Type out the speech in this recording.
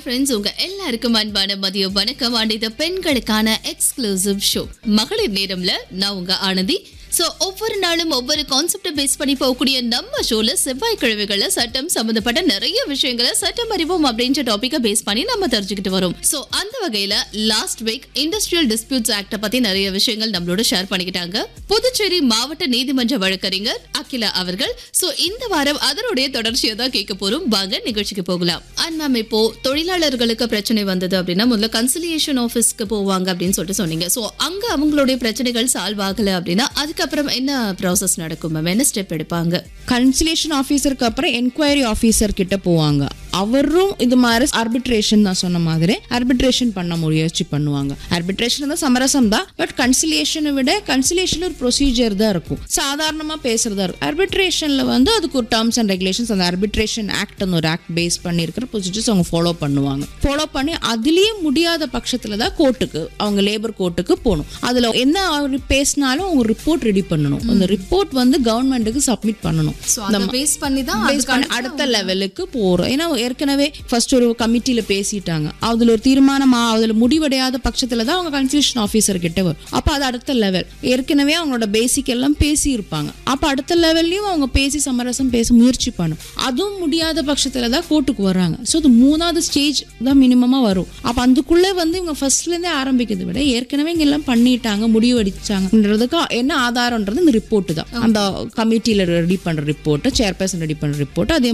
friends உங்க எல்லாருக்கும் அன்பான மதிய வணக்கம் அண்ட் இது பெண்களுக்கான எக்ஸ்க்ளூசிவ் ஷோ மகளிர் நேரம்ல நான் உங்க ஆனந்தி சோ ஒவ்வொரு நாளும் ஒவ்வொரு கான்செப்டை பேஸ் பண்ணி போகக்கூடிய நம்ம ஷோல செவ்வாய்க்கிழமைகள்ல சட்டம் சம்பந்தப்பட்ட நிறைய விஷயங்களை சட்டம் அறிவோம் அப்படின்ற டாபிக்கை பேஸ் பண்ணி நம்ம தெரிஞ்சுக்கிட்டு வரோம் சோ அந்த வகையில லாஸ்ட் வீக் இண்டஸ்ட்ரியல் டிஸ்பியூட்ஸ் ஆக்ட பத்தி நிறைய விஷயங்கள் நம்மளோட ஷேர் பண்ணிக்கிட்டாங்க புதுச்சேரி மாவட்ட நீதிமன்ற வழக்கறிஞர் அகிலா அவர்கள் சோ இந்த வாரம் அதனுடைய தொடர்ச்சியை தான் கேட்க போறோம் வாங்க நிகழ்ச்சிக்கு போகலாம் அண்ட் மேம் இப்போ தொழிலாளர்களுக்கு பிரச்சனை வந்தது அப்படின்னா முதல்ல கன்சிலியேஷன் ஆஃபீஸ்க்கு போவாங்க அப்படின்னு சொல்லிட்டு சொன்னீங்க சோ அங்க அவங்களுடைய பிரச்சனைகள் சால்வ் ஆகல அப்படின்னா அதுக்கப்புறம் என்ன ப்ராசஸ் நடக்கும் மேம் என்ன ஸ்டெப் எடுப்பாங்க கன்சிலேஷன் ஆஃபீஸருக்கு அப்புறம் என்கொயரி ஆஃபீஸர் கிட்ட போவாங்க அவரும் இது மாதிரி ஆர்பிட்ரேஷன் நான் சொன்ன மாதிரி ஆர்பிட்ரேஷன் பண்ண முயற்சி பண்ணுவாங்க ஆர்பிட்ரேஷன் தான் சமரசம் தான் பட் கன்சிலியேஷனை விட கன்சிலியேஷன் ஒரு ப்ரொசீஜர் தான் இருக்கும் சாதாரணமாக பேசுறதா இருக்கும் ஆர்பிட்ரேஷனில் வந்து அதுக்கு ஒரு டேர்ம்ஸ் அண்ட் ரெகுலேஷன்ஸ் அந்த ஆர்பிட்ரேஷன் ஆக்ட்னு ஒரு ஆக்ட் பேஸ் பண்ணியிருக்கிற ப்ரொசீஜர்ஸ் அவங்க ஃபாலோ பண்ணுவாங்க ஃபாலோ பண்ணி அதுலேயே முடியாத பட்சத்தில் தான் கோர்ட்டுக்கு அவங்க லேபர் கோர்ட்டுக்கு போகணும் அதில் என்ன அவர் பேசினாலும் அவங்க ரிப்போர்ட் ரெடி பண்ணணும் அந்த ரிப்போர்ட் வந்து கவர்மெண்ட்டுக்கு சப்மிட் பண்ணணும் சோ அத பேஸ் பண்ணி தான் பேஸ் பண்ணி அடுத்த லெவலுக்கு போறோம் ஏன்னா ஏற்கனவே ஃபர்ஸ்ட் ஒரு கமிட்டியில பேசிட்டாங்க அதுல ஒரு தீர்மானமா அதுல முடிவடையாத பட்சத்துல தான் அவங்க கன்சல்டேஷன் ஆஃபீஸர் கிட்ட வரும் அப்ப அது அடுத்த லெவல் ஏற்கனவே அவங்களோட பேசிக் எல்லாம் பேசி இருப்பாங்க அப்ப அடுத்த லெவல்லையும் அவங்க பேசி சமரசம் பேச முயற்சி பண்ணும் அதுவும் முடியாத பட்சத்துல தான் கோர்ட்டுக்கு வர்றாங்க ஸோ அது மூணாவது ஸ்டேஜ் தான் மினிமமா வரும் அப்ப அதுக்குள்ள வந்து இவங்க ஃபர்ஸ்ட்ல இருந்தே ஆரம்பிக்கிறதை விட ஏற்கனவே இங்க எல்லாம் பண்ணிட்டாங்க முடிவு அடிச்சாங்கன்றதுக்கு என்ன ஆதாரம்ன்றது இந்த ரிப்போர்ட் தான் அந்த கமிட்டியில ரெடி பண்ற ரிப்போர்ட் சேர்பர்சன் ரெடி பண்ற ரிப்போர்ட் அதே